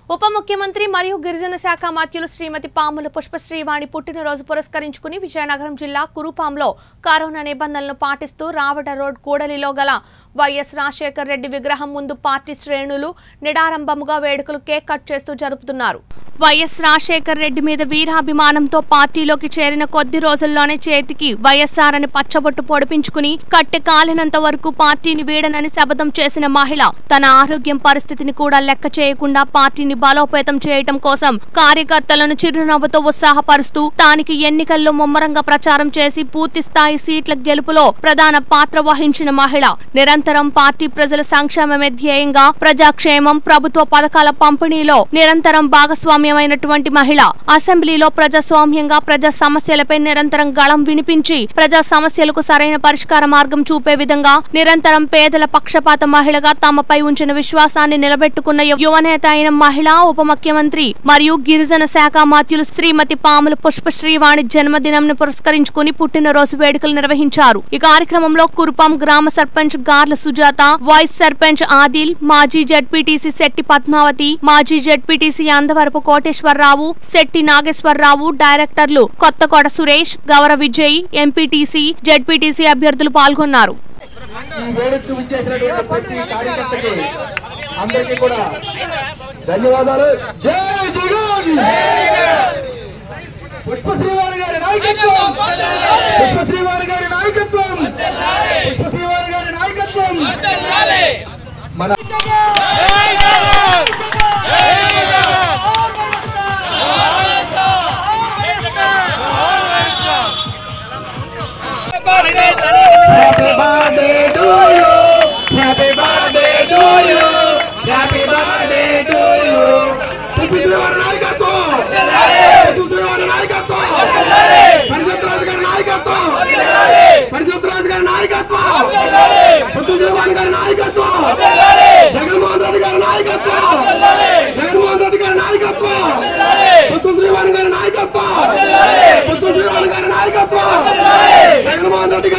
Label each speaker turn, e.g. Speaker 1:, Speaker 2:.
Speaker 1: ఉప ముఖ్యమంత్రి మరియు గిరిజన శాఖ మంత్రులు శ్రీమతి పాముల పుష్పశ్రీవాణి పుట్టినరోజు పురస్కరించుకుని విజయనగరం జిల్లా కురుపాంలో కరోనా నిబంధనలను పాటిస్తూ రావట రోడ్ కూడలిలో గల వైఎస్ రాజశేఖర్ రెడ్డి విగ్రహం ముందు పార్టీ శ్రేణులు నిడారంభముగా వేడుకలు కేక్ కట్ చేస్తూ జరుపుతున్నారు వైఎస్ రాజశేఖర్ రెడ్డి మీద వీరాభిమానంతో పార్టీలోకి చేరిన కొద్ది రోజుల్లోనే చేతికి వైఎస్ఆర్ అని పచ్చబొట్టు పొడిపించుకుని కట్టె కాలినంత వరకు పార్టీని వీడనని శపథం చేసిన మహిళ తన ఆరోగ్యం పరిస్థితిని కూడా లెక్క చేయకుండా పార్టీని బలోపేతం చేయటం కోసం కార్యకర్తలను చిరునవ్వుతో ఉత్సాహపరుస్తూ స్థానిక ఎన్నికల్లో ముమ్మరంగా ప్రచారం చేసి పూర్తి స్థాయి సీట్ల గెలుపులో ప్రధాన పాత్ర వహించిన మహిళ నిరంతరం పార్టీ ప్రజల సంక్షేమమే ధ్యేయంగా ప్రజాక్షేమం ప్రభుత్వ పథకాల పంపిణీలో నిరంతరం భాగస్వామ్యమైనటువంటి మహిళ అసెంబ్లీలో ప్రజాస్వామ్యంగా ప్రజా సమస్యలపై నిరంతరం గళం వినిపించి ప్రజా సమస్యలకు సరైన పరిష్కార మార్గం చూపే విధంగా నిరంతరం పేదల పక్షపాత మహిళగా తమపై ఉంచిన విశ్వాసాన్ని నిలబెట్టుకున్న యువనేత అయిన మహిళా ఉప ముఖ్యమంత్రి మరియు గిరిజన శాఖ మాత్యులు శ్రీమతి పాముల పుష్పశ్రీవాణి జన్మదినంను పురస్కరించుకుని పుట్టినరోజు వేడుకలు నిర్వహించారు ఈ కార్యక్రమంలో కురుపాం గ్రామ సర్పంచ్ గార్ల సుజాత వైస్ సర్పంచ్ ఆదిల్ మాజీ జడ్పీటీసీ శెట్టి పద్మావతి మాజీ జడ్పీటీసీ అందవరపు కోటేశ్వరరావు శెట్టి నాగేశ్వరరావు డైరెక్టర్లు కొత్తకోట సురేష్ గౌర విజయ్ ఎంపీటీసీ జడ్పీటీసీ అభ్యర్థులు పాల్గొన్నారు
Speaker 2: ఈ వేడుకకు విచ్చేసినటువంటి ప్రతి కార్యకర్తకి అందరికీ కూడా ధన్యవాదాలు జై జగన్ పుష్పశ్రీవాణి గారి నాయకత్వం పుష్పశ్రీవాణి గారి నాయకత్వం పుష్పశ్రీవాణి గారి నాయకత్వం మన
Speaker 3: Happy birthday to you. Happy birthday to you. Happy birthday to you. Pushpasri వారి నాయకత్వం పుష్పశ్రీ వారి నాయకత్వం పరిషత్ రాజు గారి నాయకత్వం పరిషత్ రాజు గారి నాయకత్వం పుష్పశ్రీ వారి గారి నాయకత్వం జగన్మోహన్ రెడ్డి గారి నాయకత్వం జగన్మోహన్ రెడ్డి గారి నాయకత్వం పుష్పశ్రీ వారి గారి నాయకత్వం పుష్పశ్రీ వారి గారి నాయకత్వం జగన్మోహన్ రెడ్డి గారి